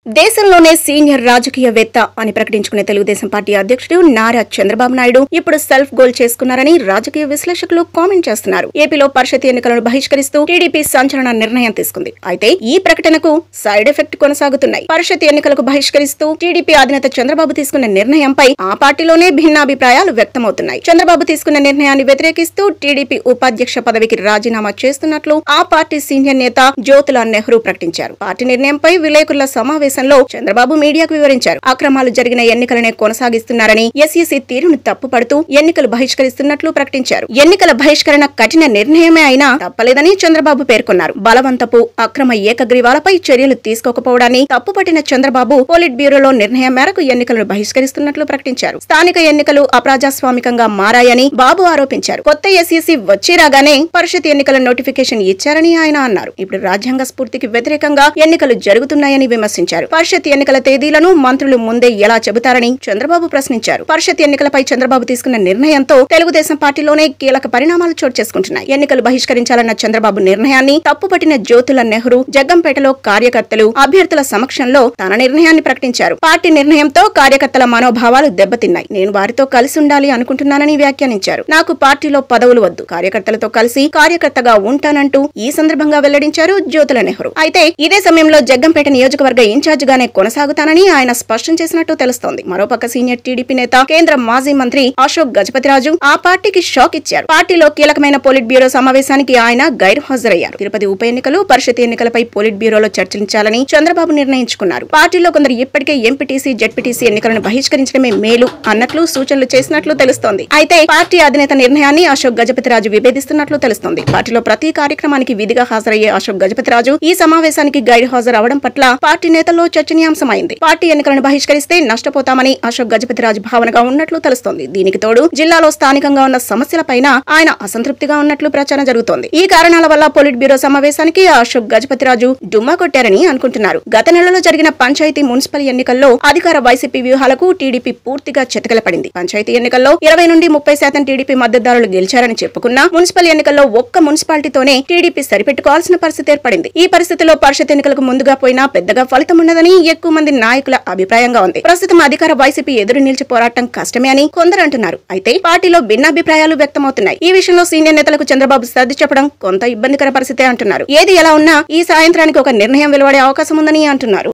దేశంలోనే సీనియర్ రాజకీయవేత్త అని ప్రకటించుకునే తెలుగుదేశం పార్టీ అధ్యక్షుడు నారా చంద్రబాబు నాయుడు ఇప్పుడు సెల్ఫ్ గోల్ చేసుకున్నారని రాజకీయ విశ్లేషకులు కామెంట్ చేస్తున్నారు ఏపీలో పరిషత్ ఎన్నికలను బహిష్కరిస్తూ టీడీపీ సంచలన నిర్ణయం తీసుకుంది అయితే ఈ ప్రకటనకు సైడ్ ఎఫెక్ట్ కొనసాగుతున్నాయి పరిషత్ ఎన్నికలకు బహిష్కరిస్తూ టీడీపీ అధినేత చంద్రబాబు తీసుకున్న నిర్ణయంపై ఆ పార్టీలోనే భిన్నాభిప్రాయాలు వ్యక్తమవుతున్నాయి చంద్రబాబు తీసుకున్న నిర్ణయాన్ని వ్యతిరేకిస్తూ టీడీపీ ఉపాధ్యక్ష పదవికి రాజీనామా చేస్తున్నట్లు ఆ పార్టీ సీనియర్ నేత జ్యోతిలాల్ నెహ్రూ ప్రకటించారు పార్టీ నిర్ణయంపై విలేకరుల సమావేశంలో చంద్రబాబు మీడియాకు వివరించారు అక్రమాలు జరిగిన ఎన్నికలనే కొనసాగిస్తున్నారని ఎస్ఈసీ తీరును తప్పుపడుతూ ఎన్నికలు బహిష్కరిస్తున్నట్లు ప్రకటించారు ఎన్నికల బహిష్కరణ కఠిన నిర్ణయమే అయినా తప్పలేదని చంద్రబాబు పేర్కొన్నారు బలవంతపు అక్రమ ఏకగ్రీవాలపై చర్యలు తీసుకోకపోవడాన్ని తప్పుపట్టిన చంద్రబాబు పోలిట్ బ్యూరోలో నిర్ణయం మేరకు ఎన్నికలను బహిష్కరిస్తున్నట్లు ప్రకటించారు స్థానిక ఎన్నికలు అప్రజాస్వామికంగా మారాయని బాబు ఆరోపించారు కొత్త ఎస్ఈసీ వచ్చి రాగానే పరిషత్ ఎన్నికల నోటిఫికేషన్ ఇచ్చారని ఆయన అన్నారు ఇప్పుడు రాజ్యాంగ స్ఫూర్తికి వ్యతిరేకంగా ఎన్నికలు జరుగుతున్నాయని విమర్శించారు పరిషత్ ఎన్నికల తేదీలను మంత్రులు ముందే ఎలా చెబుతారని చంద్రబాబు ప్రశ్నించారు పరిషత్ ఎన్నికలపై చంద్రబాబు తీసుకున్న నిర్ణయంతో తెలుగుదేశం పార్టీలోనే కీలక పరిణామాలు చోటు చేసుకుంటున్నాయి ఎన్నికలు బహిష్కరించాలన్న చంద్రబాబు నిర్ణయాన్ని తప్పుపట్టిన జ్యోతుల నెహ్రూ జగ్గంపేటలో కార్యకర్తలు అభ్యర్థుల సమక్షంలో తన నిర్ణయాన్ని ప్రకటించారు పార్టీ నిర్ణయంతో కార్యకర్తల మనోభావాలు దెబ్బతిన్నాయి నేను వారితో కలిసి ఉండాలి అనుకుంటున్నానని వ్యాఖ్యానించారు నాకు పార్టీలో పదవులు వద్దు కార్యకర్తలతో కలిసి కార్యకర్తగా ఉంటానంటూ ఈ సందర్భంగా వెల్లడించారు జ్యోతుల నెహ్రూ అయితే ఇదే సమయంలో జగ్గంపేట నియోజకవర్గ ఇన్ఛార్జ్ గానే కొనసాగుతానని ఆయన స్పష్టం చేసినట్టు తెలుస్తోంది మరోపక్క సీనియర్ టీడీపీ నేత కేంద్ర మాజీ మంత్రి అశోక్ గజపతిరాజు ఆ పార్టీకి షాక్ ఇచ్చారు పార్టీలో కీలకమైన పోలిట్ బ్యూరో సమావేశానికి ఆయన గైరు హాజరయ్యారు తిరుపతి ఉప ఎన్నికలు పరిషత్ ఎన్నికలపై పోలిట్ బ్యూరోలో చర్చించాలని చంద్రబాబు నిర్ణయించుకున్నారు పార్టీలో కొందరు ఇప్పటికే ఎంపీటీసీ జడ్పీటీసీ ఎన్నికలను బహిష్కరించడమే మేలు అన్నట్లు సూచనలు చేసినట్లు తెలుస్తోంది అయితే పార్టీ అధినేత నిర్ణయాన్ని అశోక్ గజపతిరాజు విభేదిస్తున్నట్లు తెలుస్తోంది పార్టీలో ప్రతి కార్యక్రమానికి విధిగా హాజరయ్యే అశోక్ గజపతిరాజు ఈ సమావేశానికి గైరు హాజరు అవడం పట్ల పార్టీ నేతల్లో చర్చనీయాంశమైంది పార్టీ ఎన్నికలను బహిష్కరిస్తే నష్టపోతామని అశోక్ గజపతిరాజు భావనగా ఉన్నట్లు తెలుస్తోంది దీనికి తోడు జిల్లాలో స్థానికంగా ఉన్న సమస్యలపైన ఆయన అసంతృప్తిగా ఉన్నట్లు ప్రచారం జరుగుతోంది ఈ కారణాల వల్ల పోలిట్ బ్యూరో సమావేశానికి అశోక్ గజపతిరాజు డుమ్మా కొట్టారని అనుకుంటున్నారు గత నెలలో జరిగిన పంచాయతీ మున్సిపల్ ఎన్నికల్లో అధికార వైసీపీ వ్యూహాలకు టీడీపీ పూర్తిగా చితకలపడింది పంచాయతీ ఎన్నికల్లో ఇరవై నుండి ముప్పై శాతం టీడీపీ మద్దతుదారులు గెలిచారని చెప్పుకున్నా మున్సిపల్ ఎన్నికల్లో ఒక్క మున్సిపాలిటీతోనే టీడీపీ సరిపెట్టుకోవాల్సిన పరిస్థితి ఏర్పడింది ఈ పరిస్థితిలో పరిషత్ ఎన్నికలకు ముందుగా పోయినా పెద్దగా ఫలితం ఉండదని ఎక్కువ మంది నాయకుల అభిప్రాయంగా ఉంది ప్రస్తుతం అధికార వైసీపీ ఎదురు నిలిచి పోరాటం కష్టమే అని కొందరు అంటున్నారు అయితే పార్టీలో భిన్నాభిప్రాయాలు వ్యక్తమవుతున్నాయి ఈ విషయంలో సీనియర్ నేతలకు చంద్రబాబు సర్ది చెప్పడం కొంత ఇబ్బందికర పరిస్థితే అంటున్నారు ఏది ఎలా ఉన్నా ఈ సాయంత్రానికి ఒక నిర్ణయం వెలువడే అవకాశం ఉందని అంటున్నారు